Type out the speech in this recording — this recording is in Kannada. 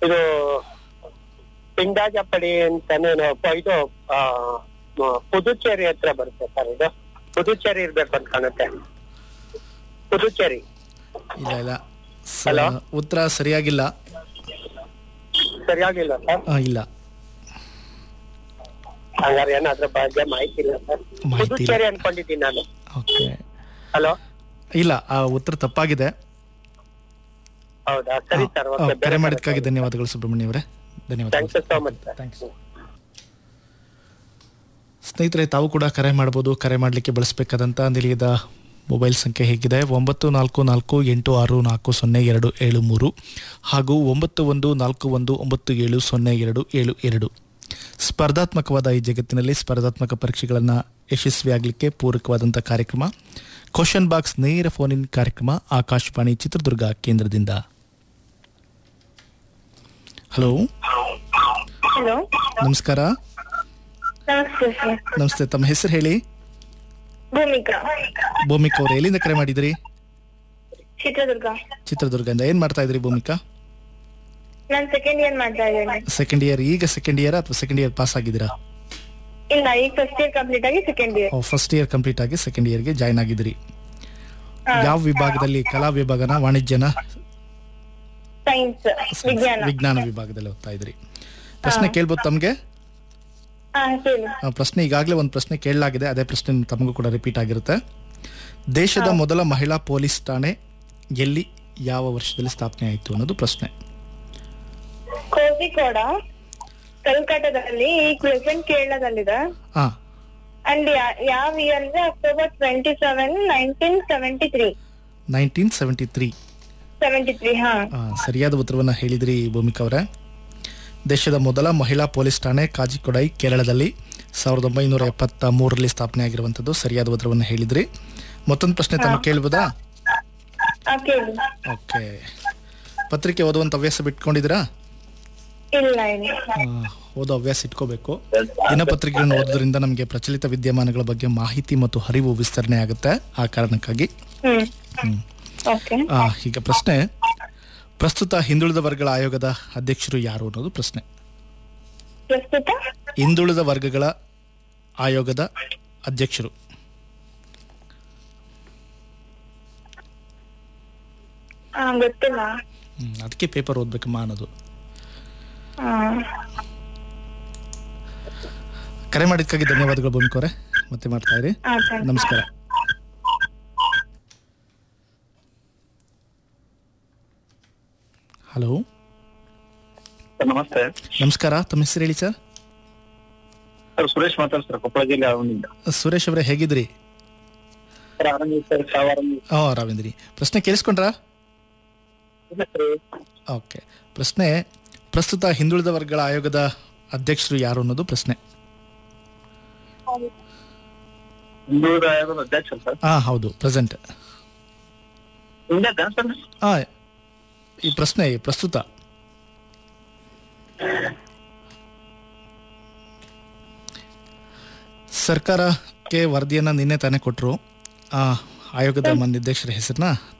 ಇದು ಪಿಂಡಾಜಪಡಿ ಅಂತಾನೆ ಪ- ಇದು ಆ, ಮ- ಪುದುಚೇರಿ ಹತ್ರ ಬರುತ್ತೆ ಸರ್ ಇದು ಪುದುಚೇರಿ ಇರ್ಬೇಕು ಅಂತ ಕಾಣುತ್ತೆ ಪುದುಚೇರಿ ಇಲ್ಲ ಇಲ್ಲ ಸ- Hello? ಉತ್ತರ ಸರಿಯಾಗಿಲ್ಲ ಸರಿಯಾಗಿಲ್ಲ ಸರ್ ಆ, ಇಲ್ಲ ಹಂಗಾರೆ ಏನಾದ್ರ ಬಗ್ಗೆ ಮಾಹಿತಿ ಇಲ್ಲ ಸರ್ ಮಾಹಿತಿ ಇಲ್ಲ. ಪುದುಚೇರಿ ಅನ್ಕೊಂಡಿದ್ದೀನಿ ನಾನು ಓಕೆ ಹಲೋ ಇಲ್ಲ ಆ ಉತ್ತರ ತಪ್ಪಾಗಿದೆ ಹೌದಾ ಸರಿ ಸರ್ ಆ, ಕರೆ ಮಾಡಿದ್ದಕ್ಕಾಗಿ ಧನ್ಯವಾದಗಳು ಸುಬ್ರಹ್ಮಣ್ಯ ಅವರೇ ಧನ್ಯವಾದಗಳು thanks so much sir thanks ಸ್ನೇಹಿತರೆ ತಾವು ಕೂಡ ಕರೆ ಮಾಡ್ಬೋದು ಕರೆ ಮಾಡಲಿಕ್ಕೆ ಬಳಸಬೇಕಾದಂಥ ನಿಲಯದ ಮೊಬೈಲ್ ಸಂಖ್ಯೆ ಹೇಗಿದೆ ಒಂಬತ್ತು ನಾಲ್ಕು ನಾಲ್ಕು ಎಂಟು ಆರು ನಾಲ್ಕು ಸೊನ್ನೆ ಎರಡು ಏಳು ಮೂರು ಹಾಗೂ ಒಂಬತ್ತು ಒಂದು ನಾಲ್ಕು ಒಂದು ಒಂಬತ್ತು ಏಳು ಸೊನ್ನೆ ಎರಡು ಏಳು ಎರಡು ಸ್ಪರ್ಧಾತ್ಮಕವಾದ ಈ ಜಗತ್ತಿನಲ್ಲಿ ಸ್ಪರ್ಧಾತ್ಮಕ ಪರೀಕ್ಷೆಗಳನ್ನು ಯಶಸ್ವಿಯಾಗಲಿಕ್ಕೆ ಪೂರಕವಾದಂಥ ಕಾರ್ಯಕ್ರಮ ಕ್ವಶನ್ ಬಾಕ್ಸ್ ನೇರ ಫೋನ್ ಇನ್ ಕಾರ್ಯಕ್ರಮ ಆಕಾಶವಾಣಿ ಚಿತ್ರದುರ್ಗ ಕೇಂದ್ರದಿಂದ ಹಲೋ ಹಲೋ ನಮಸ್ಕಾರ ನಮಸ್ತೆ ಸರ್ ನಮಸ್ತೆ ತಮ್ಮ ಹೆಸರು ಹೇಳಿ ಭೂಮಿಕಾ ಭೂಮಿಕಾ ಅವರು ಎಲ್ಲಿಂದ ಕರೆ ಮಾಡಿದಿರಿ ಚಿತ್ರದುರ್ಗ ಚಿತ್ರದುರ್ಗದಿಂದ ಏನ್ ಮಾಡ್ತಾ ಇದ್ರಿ ಭೂಮಿಕಾ ನಾನ್ ಸೆಕೆಂಡ್ ಇಯರ್ ಮಾಡ್ತಾ ಇದ್ದೇನೆ ಸೆಕೆಂಡ್ ಇಯರ್ ಈಗ ಸೆಕೆಂಡ್ ಇಯರ್ ಅಥವಾ ಸೆಕೆಂಡ್ ಇಯರ್ ಪಾಸ್ ಆಗಿದ್ದೀರಾ ಇಲ್ಲ ಈಗ ಫಸ್ಟ್ ಇಯರ್ ಕಂಪ್ಲೀಟ್ ಆಗಿ second year first year complete ಆಗಿ ಸೆಕೆಂಡ್ ಇಯರ್ಗೆ ಜಾಯ್ನ್ ಆಗಿದ್ದೀರಿ ಯಾವ ವಿಭಾಗದಲ್ಲಿ ಕಲಾ ವಿಭಾಗನ ವಾಣಿಜ್ಯನ ಸೈನ್ಸ್ ವಿಜ್ಞಾನ ವಿಜ್ಞಾನ ವಿಭಾಗದಲ್ಲಿ ಓದ್ತಾ ಇದ್ರಿ ಪ್ರಶ್ನೆ ಕೇಳ್ಬೋದು ತಮಗೆ ಹಾ ಹೇಳಿ ಆ, ಪ್ರಶ್ನೆ ಈಗಾಗಲೇ ಒಂದು ಪ್ರಶ್ನೆ ಕೇಳಲಾಗಿದೆ ಅದೇ ಪ್ರಶ್ನೆ ತಮಗೂ ಕೂಡ ರಿಪೀಟ್ ಆಗಿರುತ್ತೆ ದೇಶದ ಮೊದಲ ಮಹಿಳಾ ಪೊಲೀಸ್ ಠಾಣೆ ಎಲ್ಲಿ ಯಾವ ವರ್ಷದಲ್ಲಿ ಸ್ಥಾಪನೆ ಆಯಿತು ಅನ್ನೋದು ಪ್ರಶ್ನೆ ಕೋಜಿಕೋಡ ಕಲ್ಕತ್ತಾದಲ್ಲಿ ಈ ಪ್ರೆಸೆಂಟ್ ಕೇರಳದಲ್ಲಿದೆ ಹಾ ಅಂಡ್ ಯಾವ ಇಯರ್ ಅಂದ್ರೆ October twenty seven nineteen seventy three nineteen seventy three seventy three ಹಾ ಆ, ಸರಿಯಾದ ಉತ್ತರವನ್ನು ಹೇಳಿದ್ರಿ ಭೂಮಿಕಾ ಅವರೇ ದೇಶದ ಮೊದಲ ಮಹಿಳಾ ಪೊಲೀಸ್ ಠಾಣೆ ಕಾಜಿಕೊಡೈ ಕೇರಳದಲ್ಲಿ ಸಾವಿರದ ಒಂಬೈನೂರ ಎಪ್ಪತ್ತ ಮೂರರಲ್ಲಿ ಸ್ಥಾಪನೆ ಆಗಿರುವಂಥದ್ದು ಸರಿಯಾದ ಉತ್ತರವನ್ನು ಹೇಳಿದ್ರಿ ಮತ್ತೊಂದು ಪ್ರಶ್ನೆ ತಮ್ಮ ಕೇಳ್ಬೋದಾ ಹಾ ಕೇಳಿ ಓಕೆ ಪತ್ರಿಕೆ ಓದುವಂಥ ಹವ್ಯಾಸ ಬಿಟ್ಕೊಂಡಿದ್ದೀರಾ ಇಲ್ಲ ಇಲ್ಲ ಆ, ಓದೋ ಹವ್ಯಾಸ ಇಟ್ಕೋಬೇಕು ದಿನಪತ್ರಿಕೆಗಳನ್ನು ಓದೋದ್ರಿಂದ ನಮಗೆ ಪ್ರಚಲಿತ ವಿದ್ಯಮಾನಗಳ ಬಗ್ಗೆ ಮಾಹಿತಿ ಮತ್ತು ಹರಿವು ವಿಸ್ತರಣೆ ಆಗುತ್ತೆ ಆ ಕಾರಣಕ್ಕಾಗಿ ಹ್ಮ್ ಹ್ಮ್. ಓಕೆ ಆ, ಈಗ ಪ್ರಶ್ನೆ ಪ್ರಸ್ತುತ ಹಿಂದುಳಿದ ವರ್ಗಗಳ ಆಯೋಗದ ಅಧ್ಯಕ್ಷರು ಯಾರು ಅನ್ನೋದು ಪ್ರಶ್ನೆ ಪ್ರಸ್ತುತ ಹಿಂದುಳಿದ ವರ್ಗಗಳ ಆಯೋಗದ ಅಧ್ಯಕ್ಷರು ಹಾ ಗೊತ್ತಿಲ್ಲ ಹ್ಮ್, ಅದಕ್ಕೆ ಪೇಪರ್ ಓದ್ಬೇಕಮ್ಮ ಅನ್ನೋದು ಹಾ ಕರೆ ಮಾಡಿದ್ದಕ್ಕಾಗಿ ಧನ್ಯವಾದಗಳು ಭೂಮಿಕೋರೆ ಮತ್ತೆ ಮಾಡ್ತಾ ಇರಿ ಹಾ thank you. ನಮಸ್ಕಾರ ಹಲೋ ನಮಸ್ತೆ ನಮಸ್ಕಾರ ತಮ್ಮ ಹೆಸರು ಹೇಳಿ ಸರ್ ಸರ್ ಸುರೇಶ್ ಮಾತಾಡ್ತಾರೆ ಕೊಪ್ಪಳ ಜಿಲ್ಲೆ ಅವನಿಂದ ಸುರೇಶ್ ಅವರೇ ಹೇಗಿದ್ರಿ ಸರ್ ಆರಾಮ ಸರ್ ತಾವ್ ಆರಾಮ ಹಾ ಆರಾಮಿದ್ರಿ ಪ್ರಶ್ನೆ ಕೇಳಿಸ್ಕೊಂಡ್ರಾ ಇಲ್ಲ ಸರ್ ಓಕೆ ಪ್ರಶ್ನೆ ಪ್ರಸ್ತುತ ಹಿಂದುಳಿದ ವರ್ಗಗಳ ಆಯೋಗದ ಅಧ್ಯಕ್ಷರು ಯಾರು ಅನ್ನೋದು ಪ್ರಶ್ನೆ ಹಿಂದುಳಿದ ಆಯೋಗದ ಅಧ್ಯಕ್ಷ ಸರ್ ಹಾ ಹೌದು ಪ್ರೆಸೆಂಟ್ ಹಿಂದೆ ಸರ್ ಹಾ ಈ ಪ್ರಶ್ನೆ ಪ್ರಸ್ತುತ ಸರ್ಕಾರಕ್ಕೆ ವರದಿಯನ್ನ ನಿನ್ನೆ ತಾನೇ ಕೊಟ್ಟರು ಆ ಆಯೋಗದ ನಿರ್ದೇಶಕರ ಹೆಸರನ್ನ